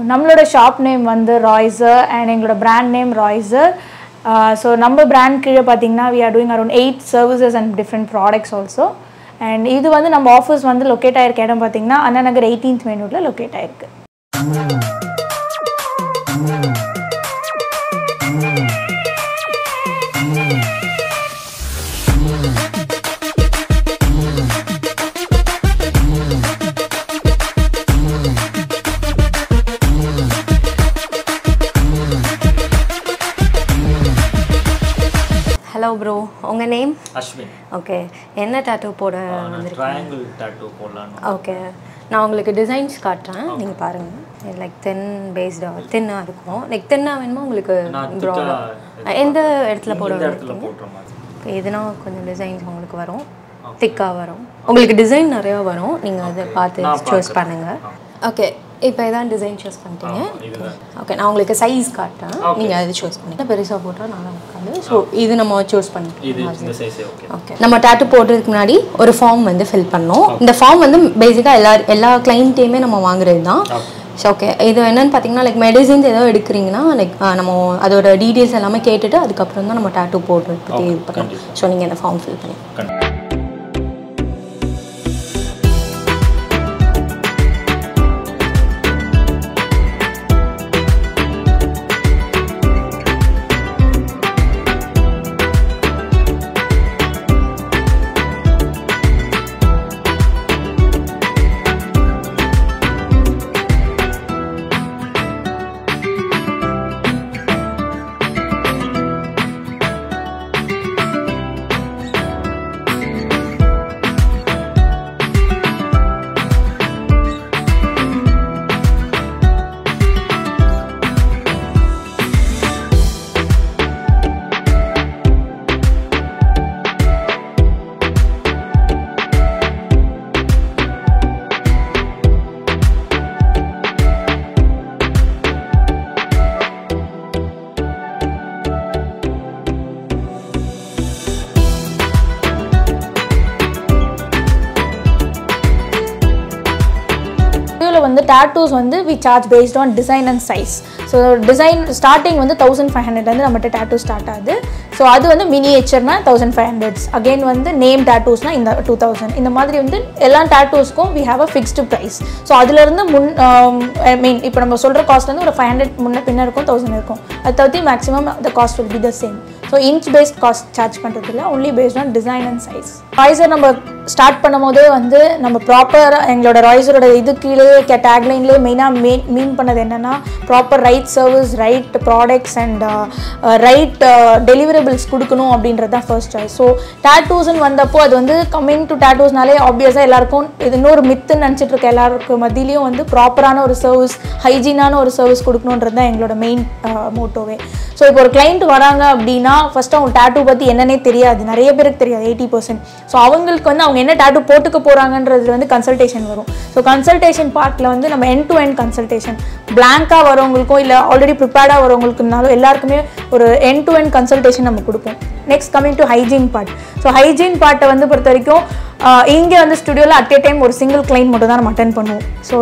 நம்மளோட shop name வந்து Raiser and எங்களோட பிராண்ட் நேம் ராய்ஸர் ஸோ நம்ம பிராண்ட் கீழே பார்த்தீங்கன்னா we are doing around eight services and different products also and இது வந்து நம்ம ஆஃபீஸ் வந்து லொக்கேட் ஆயிருக்க இடம் பார்த்தீங்கன்னா அண்ணா நகர் எயிட்டீன்த் மெனூரில் லொக்கேட் ஆயிருக்கு ஹலோ ப்ரோ உங்கள் நேம் அஸ்வின் ஓகே என்ன டேட்டூ போட நான் ட்ரையாங்கிள் டேட்டூ போடலான்னு ஓகே நான் உங்களுக்கு டிசைன்ஸ் காட்டுறேன் நீங்கள் பாருங்கள் லைக் தென் பேஸ்டாக தின்னாக இருக்கும் லைக் தின்னாக வேணுமா உங்களுக்கு நான் ப்ராடாக எந்த இடத்துல போட இந்த இடத்துல போடுற மாதிரி இப்போ இதுனா கொஞ்சம் டிசைன்ஸ் உங்களுக்கு வரும் திக்காக வரும் உங்களுக்கு டிசைன் நிறையா வரும் நீங்கள் அதை பார்த்து சூஸ் பண்ணுங்கள் ஓகே இப்போ இதான் டிசைன் சூஸ் பண்ணிட்டீங்க இதுதான் ஓகே நான் உங்களுக்கு சைஸ் காட்டுறேன் நீங்கள் அது சூஸ் பண்ணிட்டு பெருசாக போட்டால் நல்லா இருக்காது ஸோ இது நம்ம சூஸ் பண்ணிக்கலாம் இது இந்த சைஸே ஓகே ஓகே நம்ம டேட்டு போடுறதுக்கு முன்னாடி ஒரு ஃபார்ம் வந்து ஃபில் பண்ணோம் இந்த ஃபார்ம் வந்து பேசிக்காக எல்லா எல்லா கிளைண்ட்டையுமே நம்ம வாங்குறது தான் ஸோ ஓகே இது என்னன்னு பார்த்தீங்கன்னா லைக் மெடிசின்ஸ் ஏதோ எடுக்கிறீங்கன்னா லைக் நம்ம அதோட டீட்டெயில்ஸ் எல்லாமே கேட்டுட்டு அதுக்கப்புறம் தான் நம்ம டேட்டு போடுறது பற்றி இது பண்ணலாம் ஸோ நீங்கள் இந்த ஃபார்ம் ஃபில் பண்ணி கண்டிப்பாக இதில் வந்து டேட்டூஸ் வந்து we charge based on design and size so design starting வந்து தௌசண்ட் ஃபைவ் ஹண்ட்ரட்லேருந்து நம்மகிட்ட டேட்டூ ஸ்டார்ட் ஆகுது ஸோ அது வந்து மினியேச்சர்னா தௌசண்ட் ஃபைவ் ஹண்ட்ரட்ஸ் அகெயின் வந்து நேம் டேட்டூஸ்னா இந்த டூ தௌசண்ட் இந்த மாதிரி வந்து எல்லா டேட்டூஸ்க்கும் we have a fixed price so அதுலேருந்து முன் ஐ மீன் இப்போ நம்ம சொல்கிற காஸ்ட் வந்து ஒரு ஃபைவ் ஹண்ட்ரட் முன்ன பின்ன இருக்கும் தௌசண்ட் இருக்கும் அது தவிர்த்து maximum the cost will be the same so inch based cost charge பண்ணுறது இல்லை only based on design and size Raiser நம்ம ஸ்டார்ட் பண்ணும் போதே வந்து நம்ம ப்ராப்பராக எங்களோட ராய்ஸரோட இது கீழே டேக்லைன்லேயே மெயினாக மெயின் மீன் பண்ணது என்னென்னா proper right service right products and right deliverables கொடுக்கணும் அப்படின்றது தான் ஃபர்ஸ்ட் சாய்ஸ் ஸோ டேட்டூஸ்ன்னு வந்தப்போ அது வந்து கம்மிங் டு டேட்டூஸ்னாலே ஆப்வியஸாக எல்லாருக்கும் இது இன்னொரு மித்துன்னு நினச்சிட்டு இருக்க எல்லாருக்கும் மத்தியிலையும் வந்து ப்ராப்பரான ஒரு சர்வீஸ் ஹைஜீனான ஒரு சர்வீஸ் கொடுக்கணுன்றது தான் எங்களோட மெயின் மோட்டோவே ஸோ இப்போ ஒரு கிளைண்ட் வராங்க அப்படின்னா ஃபர்ஸ்ட் அவங்க டேட்டூ பற்றி என்னன்னே தெரியாது நிறைய பேருக்கு தெரியாது எயிட்டி பர்சன்ட் ஸோ அவங்களுக்கு வந்து அவங்க என்ன டேட்டூ போட்டுக்க போகிறாங்கன்றது வந்து கன்சல்டேஷன் வரும் ஸோ கன்சல்டேஷன் பார்ட்டில் வந்து நம்ம என் டு என் கன்சல்டேஷன் பிளாங்காக வரவங்களுக்கும் இல்லை ஆல்ரெடி ப்ரிப்பேர்டாக வரவங்களுக்குனாலும் எல்லாருக்குமே ஒரு என் டு என் கன்சல்டேஷன் நம்ம கொடுப்போம் next coming to hygiene part so hygiene பார்ட்டை வந்து பொறுத்த வரைக்கும் இங்கே வந்து ஸ்டுடியோவில் அட் ஏ டைம் ஒரு சிங்கிள் கிளைண்ட் மட்டும் தான் நம்ம அட்டன் பண்ணுவோம் ஸோ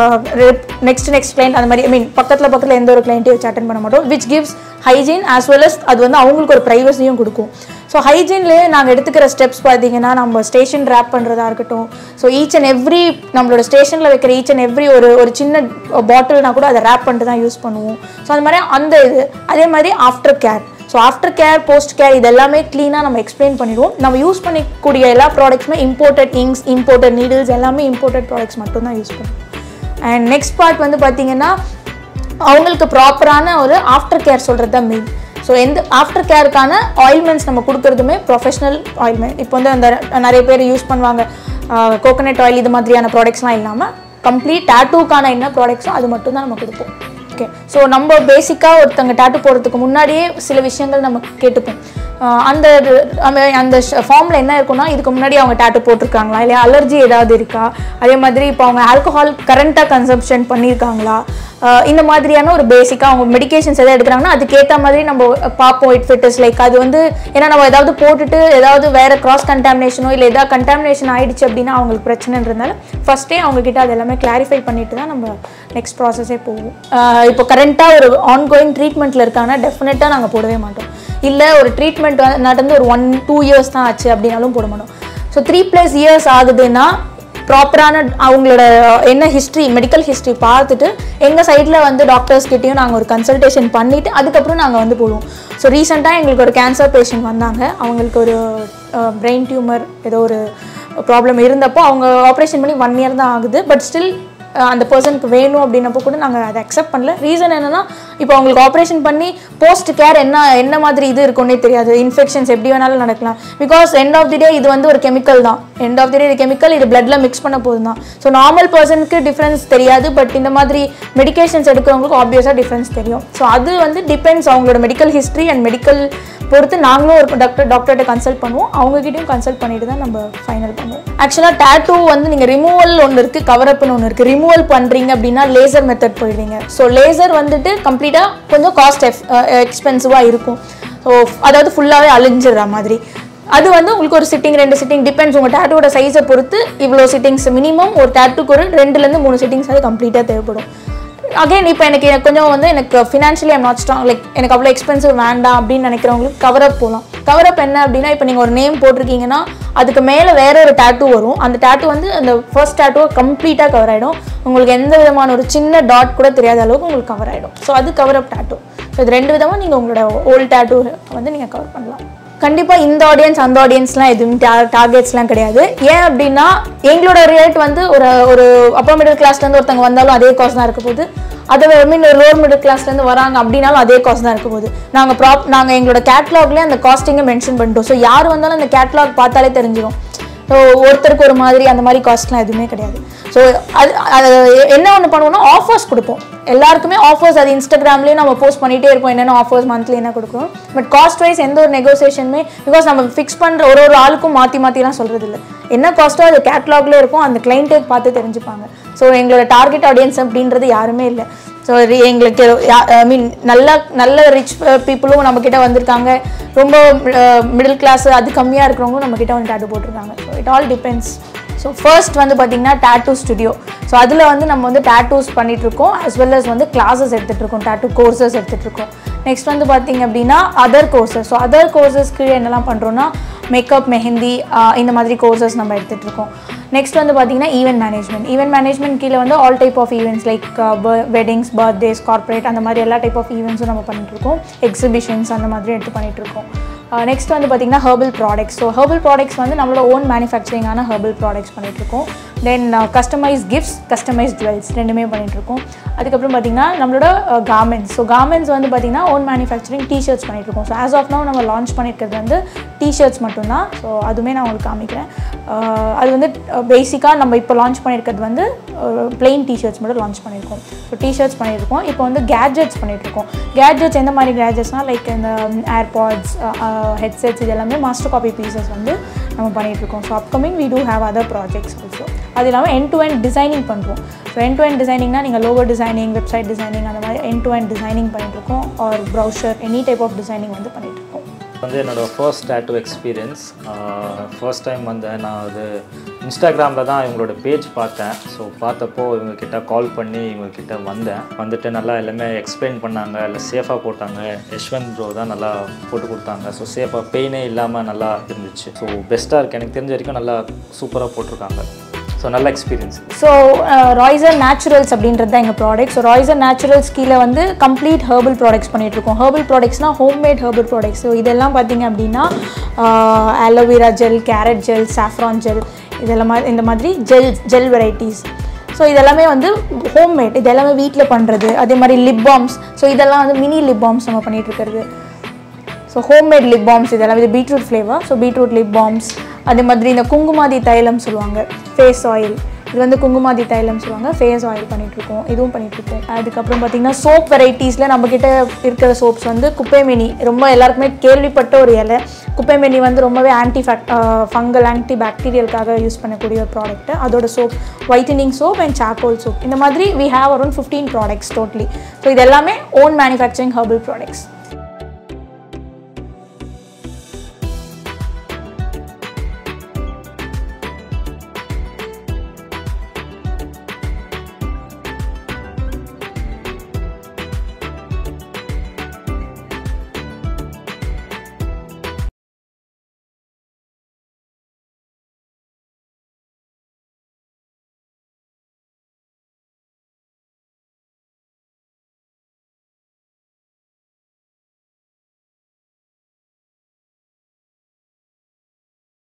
நெக்ஸ்ட் நெக்ஸ்ட் கிளைண்ட் அந்த மாதிரி ஐ மீன் பக்கத்தில் பக்கத்தில் எந்த ஒரு கிளைண்ட்டையும் வச்சு அட்டன் பண்ண மாட்டோம் which gives hygiene as well as அது வந்து அவங்களுக்கு ஒரு ப்ரைவசியும் கொடுக்கும் ஸோ ஹைஜீன்லேயே நாங்கள் எடுத்துக்கிற ஸ்டெப்ஸ் பார்த்தீங்கன்னா நம்ம ஸ்டேஷன் ரேப் பண்ணுறதா இருக்கட்டும் ஸோ ஈச் அண்ட் எவ்ரி நம்மளோட ஸ்டேஷனில் வைக்கிற ஈச் அண்ட் எவ்ரி ஒரு ஒரு சின்ன பாட்டில்னா கூட அதை ரேப் பண்ணிட்டு தான் யூஸ் பண்ணுவோம் ஸோ அந்த மாதிரி அந்த இது அதே மாதிரி after care so after care post care இது எல்லாமே க்ளீனாக நம்ம எக்ஸ்பிளைன் பண்ணிடுவோம் நம்ம யூஸ் பண்ணிக்கூடிய எல்லா ப்ராடக்ட்ஸுமே இம்போர்ட்டட் இங்க்ஸ் இம்போர்ட்டட் நீடில்ஸ் எல்லாமே இம்போர்ட்டட் ப்ராடக்ட்ஸ் மட்டும் தான் யூஸ் பண்ணுவோம் அண்ட் நெக்ஸ்ட் பார்ட் வந்து பார்த்தீங்கன்னா அவங்களுக்கு ப்ராப்பரான ஒரு ஆஃப்டர் கேர் சொல்கிறது தான் மெயின் ஸோ எந்த ஆஃப்டர் கேருக்கான ஆயில்மெண்ட்ஸ் நம்ம கொடுக்குறதுமே ப்ரொஃபஷனல் ஆயில்மெண்ட் இப்போ வந்து அந்த நிறைய பேர் யூஸ் பண்ணுவாங்க கோகனட் ஆயில் இது மாதிரியான ப்ராடக்ட்ஸ்லாம் இல்லாமல் கம்ப்ளீட் டேட்டூக்கான என்ன ப்ராடக்ட்ஸோ அது மட்டும் தான் நம்ம கொடுப்போம் ஓகே ஸோ நம்ம பேசிக்காக ஒருத்தங்க டேட்டு போடுறதுக்கு முன்னாடியே சில விஷயங்கள் நம்ம கேட்டுப்போம் ஆஹ் அந்த அந்த- அந்த ஃபார்மில் என்ன இருக்குன்னா இதுக்கு முன்னாடி அவங்க டேட்டு போட்டிருக்காங்களா இல்லை அலர்ஜி ஏதாவது இருக்கா அதே மாதிரி இப்போ அவங்க ஆல்கஹால் கரண்ட்டாக கன்சம்ஷன் பண்ணியிருக்காங்களா ஆஹ் இந்த மாதிரியான ஒரு பேசிக்காக அவங்க மெடிகேஷன்ஸ் எதாவது எடுக்கிறாங்கன்னா அதுக்கேற்ற மாதிரி நம்ம பார்ப்போம் இட் ஃபிட்டஸ் லைக் அது வந்து ஏன்னா நம்ம ஏதாவது போட்டுட்டு ஏதாவது வேற கிராஸ் கண்டாமினேஷனோ இல்லை ஏதாவது கண்டாமினேஷன் ஆயிடுச்சு அப்படின்னா அவங்களுக்கு பிரச்சனைன்றதுனால ஃபர்ஸ்டே அவங்க கிட்ட அது எல்லாமே கிளாரிஃபை பண்ணிட்டு தான் நம்ம நெக்ஸ்ட் ப்ராசஸே போவோம் ஆஹ் இப்போ கரண்ட்டாக ஒரு ஆன்கோயிங் ட்ரீட்மெண்ட்டில் இருக்காங்கன்னா டெஃபினட்டாக நாங்கள் போடவே மாட்டோம் இல்லை ஒரு ட்ரீட்மெண்ட் நடந்து ஒரு ஒன் டூ இயர்ஸ் தான் ஆச்சு அப்படின்னாலும் போட மாட்டோம் ஸோ த்ரீ ப்ளஸ் இயர்ஸ் ஆகுதுன்னா ப்ராப்பரான அவங்களோட என்ன ஹிஸ்ட்ரி மெடிக்கல் ஹிஸ்ட்ரி பார்த்துட்டு எங்கள் சைடில் வந்து டாக்டர்ஸ் கிட்டேயும் நாங்கள் ஒரு கன்சல்டேஷன் பண்ணிவிட்டு அதுக்கப்புறம் நாங்கள் வந்து போடுவோம் ஸோ ரீசெண்டாக எங்களுக்கு ஒரு கேன்சர் பேஷண்ட் வந்தாங்க அவங்களுக்கு ஒரு பிரெயின் டியூமர் ஏதோ ஒரு ப்ராப்ளம் இருந்தப்போ அவங்க ஆப்ரேஷன் பண்ணி ஒன் இயர் தான் ஆகுது பட் ஸ்டில் அந்த பர்சனுக்கு வேணும் அப்படின்னப்போ கூட நாங்கள் அதை அக்செப்ட் பண்ணல ரீசன் என்னன்னா இப்போ அவங்களுக்கு ஆப்ரேஷன் பண்ணி போஸ்ட் கேர் என்ன என்ன மாதிரி இது இருக்குன்னே தெரியாது இன்ஃபெக்ஷன்ஸ் எப்படி வேணாலும் நடக்கலாம் because end of the day இது வந்து ஒரு கெமிக்கல் தான் எண்ட் ஆஃப் தி டே இது கெமிக்கல் இது பிளட்ல மிக்ஸ் பண்ண போதும் தான் ஸோ நார்மல் பர்சனுக்கு டிஃப்ரென்ஸ் தெரியாது பட் இந்த மாதிரி மெடிகேஷன்ஸ் எடுக்கிறவங்களுக்கு ஆப்வியஸாக டிஃப்ரென்ஸ் தெரியும் ஸோ அது வந்து டிபெண்ட்ஸ் அவங்களோட மெடிக்கல் ஹிஸ்ட்ரி அண்ட் மெடிக்கல் பொறுத்து நாங்களும் ஒரு டாக்டர் டாக்டர்கிட்ட கன்சல்ட் பண்ணுவோம் அவங்ககிட்டயும் கன்சல்ட் பண்ணிட்டு தான் நம்ம ஃபைனல் பண்ணுவோம் ஆக்சுவலாக டேட்டூ வந்து நீங்கள் ரிமூவல் ஒன்று இருக்குது கவரப்னு ஒன்று இருக்குது ரிமூவல் பண்ணுறீங்க அப்படின்னா லேசர் மெத்தட் போயிடுவீங்க ஸோ லேசர் வந்துட்டு கம்ப்ளீட்டாக கொஞ்சம் காஸ்ட் எஃப் எக்ஸ்பென்சிவாக இருக்கும் ஸோ அதாவது ஃபுல்லாகவே அழிஞ்சிடுற மாதிரி அது வந்து உங்களுக்கு ஒரு சிட்டிங் ரெண்டு சிட்டிங் டிபெண்ட்ஸ் உங்கள் டேட்டூவோட சைஸை பொறுத்து இவ்வளோ சிட்டிங்ஸ் மினிமம் ஒரு டேட்டுக்கு ஒரு ரெண்டுலேருந்து மூணு சிட்டிங்ஸ் அது கம்ப்ளீட்டாக தேவைப்படும் அகைன் இப்போ எனக்கு எனக்கு கொஞ்சம் வந்து எனக்கு financially I'm not strong like எனக்கு அவ்வளோ எக்ஸ்பென்சிவ் வேண்டாம் அப்படின்னு நினைக்கிறவங்களுக்கு கவரப் போகலாம் கவரப் என்ன அப்படின்னா இப்போ நீங்கள் ஒரு நேம் போட்டிருக்கீங்கன்னா அதுக்கு மேலே வேற ஒரு டேட்டூ வரும் அந்த டேட்டூ வந்து அந்த ஃபர்ஸ்ட் டேட்டூவை கம்ப்ளீட்டாக கவர் ஆகிடும் உங்களுக்கு எந்த விதமான ஒரு சின்ன டாட் கூட தெரியாத அளவுக்கு உங்களுக்கு கவர் ஆகிடும் ஸோ அது கவரப் டேட்டூ ஸோ இது ரெண்டு விதமாக நீங்கள் உங்களோட ஓல்ட் டேட்டூ வந்து நீங்கள் கவர் பண்ணலாம் கண்டிப்பாக இந்த ஆடியன்ஸ் அந்த ஆடியன்ஸ்லாம் எதுவும் டார்கெட்ஸ்லாம் கிடையாது ஏன் அப்படின்னா எங்களோட ரேட் வந்து ஒரு ஒரு அப்பர் மிடில் கிளாஸ்லேருந்து ஒருத்தவங்க வந்தாலும் அதே காஸ்ட் தான் இருக்க போகுது அதை மீன் லோவர் மிடில் கிளாஸ்லேருந்து வராங்க அப்படின்னாலும் அதே காஸ்ட் தான் இருக்க போகுது நாங்கள் ப்ராப் நாங்கள் எங்களோட கேட்லாக்லேயே அந்த காஸ்டிங்கை மென்ஷன் பண்ணிட்டோம் ஸோ யார் வந்தாலும் அந்த கேட்லாக் பார்த்தாலே தெரிஞ்சிடும் ஸோ ஒருத்தருக்கு ஒரு மாதிரி அந்த மாதிரி காஸ்ட்லாம் எதுவுமே கிடையாது ஸோ அது அது என்ன ஒன்று பண்ணுவோம்னா ஆஃபர்ஸ் கொடுப்போம் எல்லாருக்குமே ஆஃபர்ஸ் அது இன்ஸ்டாகிராம்லேயும் நம்ம போஸ்ட் பண்ணிகிட்டே இருப்போம் என்னென்ன ஆஃபர்ஸ் மந்த்லி என்ன கொடுக்குறோம் பட் காஸ்ட் வைஸ் எந்த ஒரு நெகோசியேஷனுமே பிகாஸ் நம்ம ஃபிக்ஸ் பண்ணுற ஒரு ஒரு ஆளுக்கும் மாற்றி மாற்றிலாம் சொல்கிறது இல்லை என்ன காஸ்ட்டோ அது கேட்லாக்லேயே இருக்கும் அந்த கிளைண்ட்டே பார்த்து தெரிஞ்சுப்பாங்க ஸோ எங்களோட டார்கெட் ஆடியன்ஸ் அப்படின்றது யாருமே இல்லை ஸோ எங்களுக்கு ஐ மீன் நல்ல நல்ல ரிச் பீப்புளும் நம்மக்கிட்ட வந்திருக்காங்க ரொம்ப மிடில் கிளாஸ் அது கம்மியாக இருக்கிறவங்களும் நம்மக்கிட்ட வந்து டேட்டு போட்டிருக்காங்க so it all depends so first வந்து பார்த்தீங்கன்னா டேட்டூ ஸ்டுடியோ ஸோ அதில் வந்து நம்ம வந்து டேட்டூஸ் பண்ணிட்டு இருக்கோம் as well as வந்து கிளாஸஸ் எடுத்துகிட்டு இருக்கோம் டேட்டூ கோர்சஸ் எடுத்துகிட்டு இருக்கோம் நெக்ஸ்ட் வந்து பார்த்தீங்க அப்படின்னா அதர் கோர்சஸ் ஸோ அதர் கோர்சஸ்க்கு என்னெல்லாம் பண்ணுறோன்னா மேக்கப் மெஹந்தி ஆஹ் இந்த மாதிரி கோர்சஸ் நம்ம எடுத்துகிட்டு இருக்கோம் நெக்ஸ்ட் வந்து பார்த்தீங்கன்னா ஈவென்ட் மேனேஜ்மெண்ட் ஈவென்ட் மேனேஜ்மெண்ட் கீழே வந்து all type of events like weddings birthdays corporate அந்த மாதிரி எல்லா டைப் ஆஃப் ஈவெண்ட்ஸும் நம்ம பண்ணிட்டு இருக்கோம் எக்ஸிபிஷன்ஸ் அந்த மாதிரி எடுத்து பண்ணிட்டு இருக்கோம் நெக்ஸ்ட் வந்து பார்த்தீங்கன்னா herbal products so herbal products வந்து நம்மளோட ஓன் மேனுஃபேக்சரிங்கான ஹெர்பல் ப்ராடக்ட்ஸ் பண்ணிகிட்ருக்கோம் then customise gifts customise jewels ரெண்டுமே பண்ணிகிட்ருக்கோம் அதுக்கப்புறம் பார்த்தீங்கன்னா நம்மளோட கார்மெண்ட்ஸ் ஸோ கார்மெண்ட்ஸ் வந்து பார்த்தீங்கன்னா ஓன் மேனுஃபேக்சரிங் டிஷர்ட்ஸ் பண்ணிகிட்ருக்கோம் ஸோ ஆஸ் ஆஃப் நோ நம்ம லான்ச் பண்ணியிருக்கிறது வந்து டிஷர்ட்ஸ் மட்டும்தான் ஸோ அதுவுமே நான் உங்களுக்கு காமிக்கிறேன் அஹ் அது வந்து பேசிக்காக நம்ம இப்போ லான்ச் பண்ணியிருக்கிறது வந்து பிளெயின் டிஷர்ட்ஸ் மட்டும் லான்ச் பண்ணியிருக்கோம் ஸோ டிஷர்ட்ஸ் பண்ணியிருக்கோம் இப்போ வந்து கேட்ஜெட்ஸ் பண்ணிகிட்ருக்கோம் கேட்ஜெட்ஸ் எந்த மாதிரி கேட்ஜெட்ஸ்னால் லைக் இந்த ஏர்பாட்ஸ் ஹெட்செட்ஸ் இது எல்லாமே மாஸ்டர் காப்பி பீசஸ் வந்து நம்ம பண்ணிகிட்ருக்கோம் so upcoming we do have other projects also அது இல்லாமல் end to end டிசைனிங் பண்ணுறோம் ஸோ end to end டிசைனிங்னா நீங்கள் லோகோ டிசைனிங் வெப்சைட் டிசைனிங் அந்த மாதிரி end to end டிசைனிங் பண்ணிகிட்ருக்கோம் or browser any type of designing வந்து பண்ணிகிட்ருக்கோம் வந்து என்னோடய first tattoo experience first time வந்தேன் நான் அது இன்ஸ்டாகிராமில் தான் இவங்களோட பேஜ் பார்த்தேன் ஸோ பார்த்தப்போ இவங்கக்கிட்ட கால் பண்ணி இவங்கக்கிட்ட வந்தேன் வந்துட்டு நல்லா எல்லாமே எக்ஸ்பிளைன் பண்ணாங்க இல்லை சேஃபாக போட்டாங்க யஷ்வந்த் ப்ரோ தான் நல்லா போட்டு கொடுத்தாங்க ஸோ சேஃபாக பெயினே இல்லாமல் நல்லா இருந்துச்சு ஸோ பெஸ்ட்டாக இருக்குது எனக்கு தெரிஞ்ச வரைக்கும் நல்லா சூப்பராக போட்டிருக்காங்க ஸோ நல்ல எக்ஸ்பீரியன்ஸ் ஸோ ராய்சர் நேச்சுரல்ஸ் அப்படின்றது தான் எங்கள் ப்ராடக்ட் ஸோ ராய்சர் நேச்சுரல்ஸ் கீழே வந்து கம்ப்ளீட் ஹெர்பல் ப்ராடக்ட்ஸ் பண்ணிகிட்ருக்கோம் ஹெர்பல் ப்ராடக்ட்ஸ்னால் ஹோம்மேட் ஹெர்பல் ப்ராடக்ட்ஸ் ஸோ இதெல்லாம் பார்த்தீங்க அப்படின்னா aloe vera gel carrot gel saffron gel இதெல்லாம் மா- இந்த மாதிரி ஜெல் ஜெல் வெரைட்டிஸ் ஸோ இதெல்லாமே வந்து ஹோம்மேட் இது எல்லாமே வீட்டில் பண்ணுறது அதே மாதிரி லிப் பாம்ஸ் ஸோ இதெல்லாம் வந்து மினி லிப் பாம்ஸ் நம்ம பண்ணிட்டு இருக்கிறது ஸோ ஹோம்மேட் லிப் பாம்ஸ் இதெல்லாம் இது beetroot flavour so beetroot lip balms அதே மாதிரி இந்த குங்குமாதி தைலம் சொல்லுவாங்க ஃபேஸ் ஆயில் இது வந்து குங்குமாதி தைலம் சொல்லுவாங்க ஃபேஸ் ஆயில் பண்ணிகிட்ருக்கோம் இதுவும் பண்ணிகிட்ருக்கோம் அதுக்கப்புறம் பார்த்திங்கன்னா சோப் வெரைட்டிஸில் நம்மக்கிட்ட இருக்கிற சோப்ஸ் வந்து குப்பைமேனி ரொம்ப எல்லாருக்குமே கேள்விப்பட்ட ஒரு இலை குப்பைமேனி வந்து ரொம்பவே ஆன்டி ஃபேக் ஃபங்கல் ஆன்டி பாக்டீரியலுக்காக யூஸ் பண்ணக்கூடிய ஒரு ப்ராடக்ட் அதோட soap whitening soap and charcoal soap இந்த மாதிரி we have around fifteen products totally so இது எல்லாமே ஓன் மேனுஃபேக்சரிங் ஹர்பல் ப்ராடக்ட்ஸ்